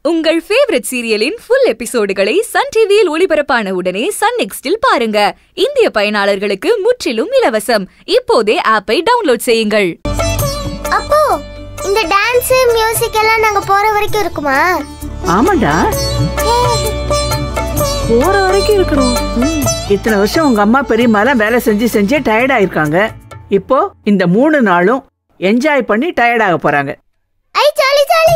உங்கள் ஃபேவரட் சீரியலின் ஃபுல் எபிசோடுகளை சன் டிவியில் ஒளிபரப்பான உடனே சன் நெக்ஸ்டில் பாருங்க இந்திய பயனாளர்களுக்கு முற்றிலும் இலவசம் இப்போதே ஆப்பை டவுன்லோட் செய்யுங்கள் அப்போ இந்த டான்ஸ் மியூசிக் எல்லாம் நாங்க போற வரைக்கும் இருக்குமா ஆமாண்டா போற வரைக்கும் இருக்கணும் ம். இத்தனை வருஷம் உங்க அம்மா பெரியம்மாலாம் வேலை செஞ்சு செஞ்சே டயர்ட் ஆயிருக்காங்க இப்போ இந்த மூணு நாளும் என்ஜாய் பண்ணி டயர்ட் ஆக போறாங்க ஐ ஜாலி ஜாலி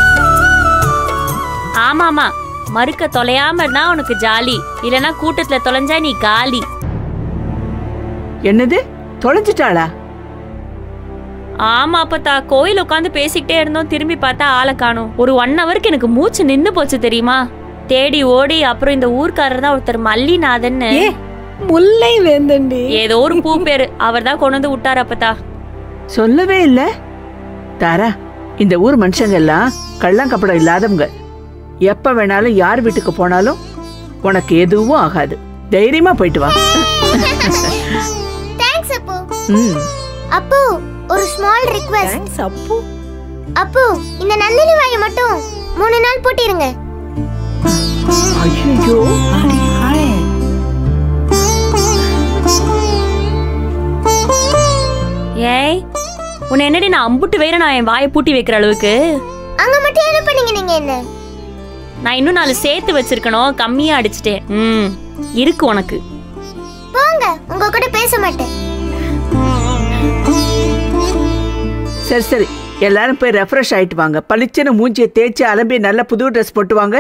ஆமாமா மறுக்க தொலையாம இருந்தா உனக்கு ஜாலி இல்லனா கூட்டத்துல தொலைஞ்சா நீ காலி என்னது தொலைஞ்சிட்டாளா ஆமா அப்பத்தா கோயில் உட்காந்து பேசிக்கிட்டே இருந்தோம் திரும்பி பார்த்தா ஆளை காணும் ஒரு ஒன் ஹவருக்கு எனக்கு மூச்சு நின்னு போச்சு தெரியுமா தேடி ஓடி அப்புறம் இந்த ஊர்க்காரர் தான் ஒருத்தர் மல்லிநாதன்னு ஏ முல்லை வேந்தண்டி ஏதோ ஒரு பூ பேரு அவர் தான் கொண்டு வந்து விட்டாரு அப்பத்தா சொல்லவே இல்ல தாரா இந்த ஊர் மனுஷங்க எல்லாம் கள்ளங்கப்படம் இல்லாதவங்க எப்ப வேணாலும் யார் வீட்டுக்கு போனாலும் உனக்கு எதுவும் ஆகாது தைரியமா போயிட்டு வா தேங்க்ஸ் அப்போ ம் அப்போ ஒரு ஸ்மால் ரிக்வெஸ்ட் தேங்க்ஸ் அப்பு அப்போ இந்த நல்லெண்ணி வாயை மட்டும் மூணு நாள் போட்டிருங்க ஐயோ அடி ஆளே ஏய் உன்னை என்னடி நான் அம்புட்டு வேற நான் என் வாயை பூட்டி வைக்கிற அளவுக்கு அங்க மட்டும் என்ன பண்ணீங்க நீங்க என்ன நான் இன்னும் நாலு சேர்த்து வச்சிருக்கணும் கம்மியா அடிச்சிட்டேன் ம் இருக்கு உனக்கு போங்க உங்க கூட பேச மாட்டேன் சரி சரி எல்லாரும் போய் ரெஃப்ரெஷ் ஆயிட்டு வாங்க பளிச்சுன்னு மூஞ்சியை தேய்ச்சி அலம்பி நல்ல புது ட்ரெஸ் போட்டு வாங்க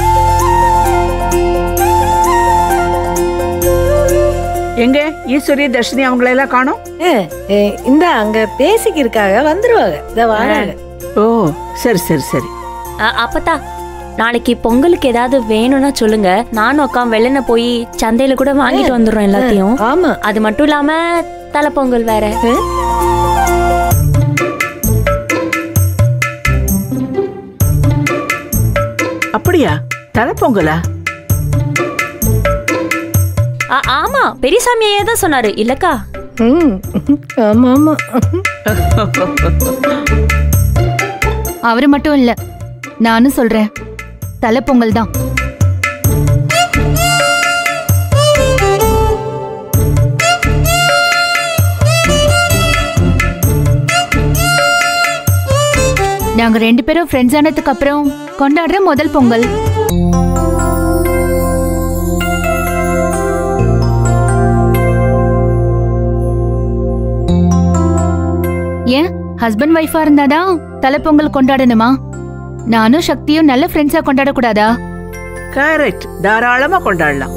எங்க ஈஸ்வரி தர்ஷினி அவங்கள எல்லாம் காணோம் ஏ, ஏ, இந்த அங்க பேசிக்கு இருக்காங்க வந்துருவாங்க இந்த வராங்க ஓ சரி சரி சரி அ, அப்பத்தா நாளைக்கு பொங்கலுக்கு ஏதாவது வேணும்னா சொல்லுங்க நானும் அக்கா வெளில போய் சந்தையில கூட வாங்கிட்டு வந்துடுறோம் எல்லாத்தையும் ஆமா அது மட்டும் இல்லாம தலைப்பொங்கல் வேற அப்படியா தலைப்பொங்கலா அ, ஆமா பெரியசாமியே தான் சொன்னாரு இல்லக்கா ம் ஆமா ஆமா அவரு மட்டும் இல்ல நானும் சொல்றேன் தலைப்பொங்கல் தான் நாங்க ரெண்டு பேரும் ஃப்ரெண்ட்ஸ் ஆனதுக்கு அப்புறம் கொண்டாடுற முதல் பொங்கல் ஏன் ஹஸ்பண்ட் ஒய்ஃபா இருந்தாதான் தலைப்பொங்கல் கொண்டாடணுமா நானும் சக்தியும் நல்ல ஃப்ரெண்ட்ஸா கொண்டாடக்கூடாதா கரெக்ட் தாராளமா கொண்டாடலாம்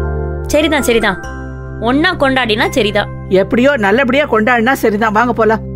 சரிதான் சரிதான் ஒன்னா கொண்டாடினா சரிதான் எப்படியோ நல்லபடியா கொண்டாடினா சரிதான் வாங்க போலாம்